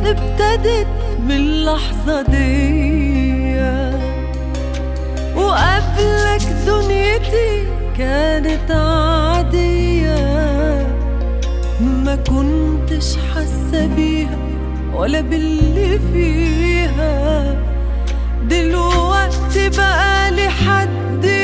ابتدت من اللحظة دي وقبلك دنيتي كانت عادية ما كنتش حاسة بيها ولا باللي فيها دلوقتي بقالي حد